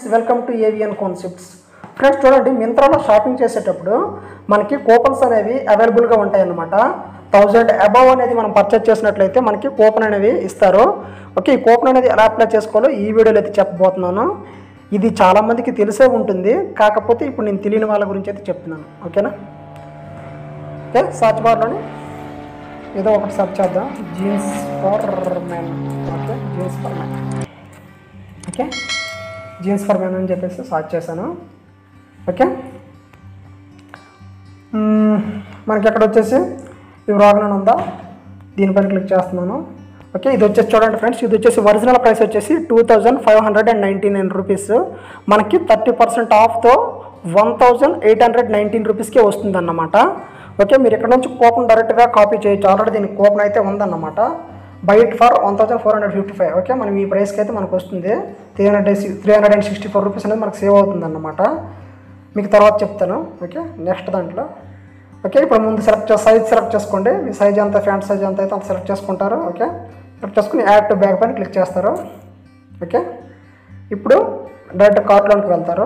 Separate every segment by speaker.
Speaker 1: welcome to AVN concepts friends చూడండి మింత్రాలో shopping చేసేటప్పుడు మనకి కూపన్స్ అనేవి అవైలబుల్గా ఉంటాయి అన్నమాట థౌజండ్ అబవ్ అనేది మనం పర్చేజ్ చేసినట్లయితే మనకి కూపన్ అనేవి ఇస్తారు ఓకే ఈ కూపన్ అనేది ఎలా అప్లై చేసుకోవాలో ఈ వీడియోలో అయితే చెప్పబోతున్నాను ఇది చాలామందికి తెలిసే ఉంటుంది కాకపోతే ఇప్పుడు నేను తెలియని వాళ్ళ గురించి అయితే చెప్తున్నాను ఓకేనా ఓకే సర్చ్ బార్లోని ఏదో ఒకటి సెర్చ్ చేద్దాం jeans for men okay jeans for men okay jeans for men అని చెప్పేసి సర్చ్ చేశాను ఓకే మ్మ్, మనకి ఎక్కడ వచ్చేసి ఈ రాగనని ఉందా దీనిపైన క్లిక్ చేస్తున్నాను ఓకే ఇది వచ్చేసి చూడండి ఫ్రెండ్స్ ఇది వచ్చేసి ఒరిజినల్ ప్రైస్ వచ్చేసి two thousand five hundred and ninety nine rupees మనకి థర్టీ పర్సెంట్ ఆఫ్తో one thousand eight hundred nineteen రూపీస్కే వస్తుందన్నమాట ఓకే మీరు ఇక్కడ నుంచి కూపన్ డైరెక్ట్గా కాపీ చేయొచ్చు ఆల్రెడీ దీనికి కూపన్ అయితే ఉందన్నమాట బైట్ for one thousand four hundred fifty five okay మనం ఈ ప్రైస్కి అయితే మనకు వస్తుంది three hundred three hundred and sixty four rupees అనేది మనకు సేవ్ అవుతుంది అన్నమాట మీకు తర్వాత చెప్తాను ఓకే నెక్స్ట్ దాంట్లో ఓకే ఇప్పుడు ముందు సెలెక్ట్ సైజ్ సెలెక్ట్ చేసుకోండి మీ సైజ్ ఎంత ఫ్యాంట్ సైజ్ ఎంత అయితే అంత సెలెక్ట్ చేసుకుంటారు ఓకే సెలెక్ట్ చేసుకుని యాడ్ టు బ్యాగ్ పైన క్లిక్ చేస్తారు ఓకే ఇప్పుడు డైరెక్ట్ కార్ట్లోకి వెళ్తారు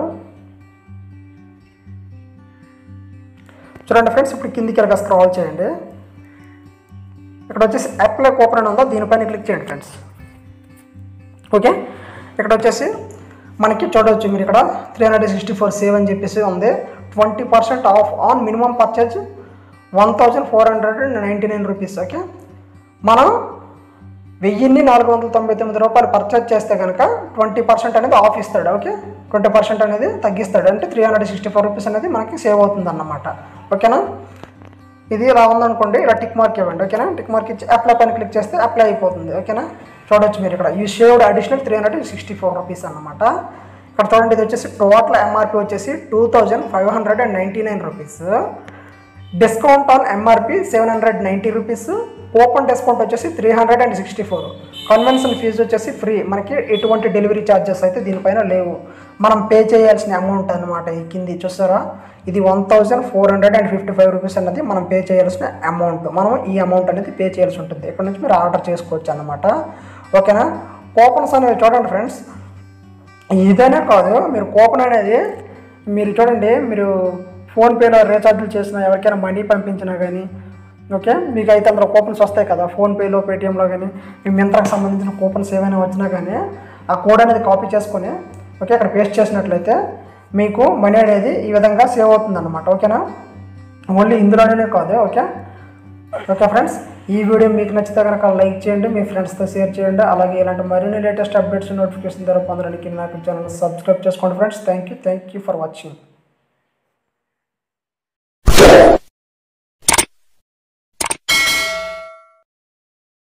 Speaker 1: చూడండి ఫ్రెండ్స్ ఇప్పుడు కిందికి వెళ్ళగా స్క్రాల్ చేయండి ఇక్కడ వచ్చేసి అప్లై కూపన్ అని ఉందో దీనిపైన క్లిక్ చేయండి ఫ్రెండ్స్ ఓకే ఇక్కడ వచ్చేసి మనకి చూడవచ్చు మీరు ఇక్కడ three hundred sixty four save అని చెప్పేసి ఉంది twenty percent off on minimum purchase one thousand four hundred and ninety nine rupees okay మనం వెయ్యిన్ని నాలుగు వందల తొంభై తొమ్మిది రూపాయలు పర్చేజ్ చేస్తే కనుక ట్వంటీ పర్సెంట్ అనేది ఆఫ్ ఇస్తాడు ఓకే ట్వంటీ పర్సెంట్ అనేది తగ్గిస్తాడు అంటే three hundred sixty four rupees అనేది మనకి సేవ్ అవుతుంది అన్నమాట ఓకేనా ఇది ఇలా ఉందనుకోండి ఇలా టిక్ మార్క్ ఇవ్వండి ఓకేనా టిక్ మార్క్ ఇచ్చి అప్లై పైన క్లిక్ చేస్తే అప్లై అయిపోతుంది ఓకేనా చూడొచ్చు మీరు ఇక్కడ you saved additional three hundred sixty four rupees అనమాట ఇక్కడ చూడండి ఇది వచ్చేసి టోటల్ ఎంఆర్పి వచ్చేసి two thousand five hundred and ninety nine rupees discount on MRP seven hundred ninety rupees open discount వచ్చేసి three hundred and sixty four convenience fee వచ్చేసి free మనకి ఎటువంటి డెలివరీ ఛార్జెస్ అయితే దీనిపైన లేవు మనం పే చేయాల్సిన అమౌంట్ అనమాట ఈ కింది చూసారా ఇది one thousand four hundred and fifty five rupees అనేది మనం పే చేయాల్సిన అమౌంట్ మనం ఈ అమౌంట్ అనేది పే చేయాల్సి ఉంటుంది ఇక్కడ నుంచి మీరు ఆర్డర్ చేసుకోవచ్చు అనమాట ఓకేనా కూపన్స్ అనేవి చూడండి ఫ్రెండ్స్ ఇదనే కాదు మీరు కూపన్ అనేది మీరు చూడండి మీరు ఫోన్పేలో రీఛార్జ్లు చేసిన ఎవరికైనా మనీ పంపించినా కానీ ఓకే మీకు అయితే అందులో కూపన్స్ వస్తాయి కదా ఫోన్పేలో పేటిఎంలో కానీ మీ మింత్రాకి సంబంధించిన కూపన్స్ ఏమైనా వచ్చినా కానీ ఆ కోడ్ అనేది కాపీ చేసుకొని ఓకే అక్కడ పేస్ట్ చేసినట్లయితే మీకు మనీ అనేది ఈ విధంగా సేవ్ అవుతుంది అనమాట ఓకేనా ఓన్లీ ఇందులోనే కాదు ఓకే ఓకే ఫ్రెండ్స్ ఈ వీడియో మీకు నచ్చితే కనుక లైక్ చేయండి మీ ఫ్రెండ్స్తో షేర్ చేయండి అలాగే ఇలాంటి మరిన్ని లేటెస్ట్ అప్డేట్స్ నోటిఫికేషన్ ద్వారా పొందడానికి నాకు ఛానల్ సబ్స్క్రైబ్ చేసుకోండి friends thank you thank you for watching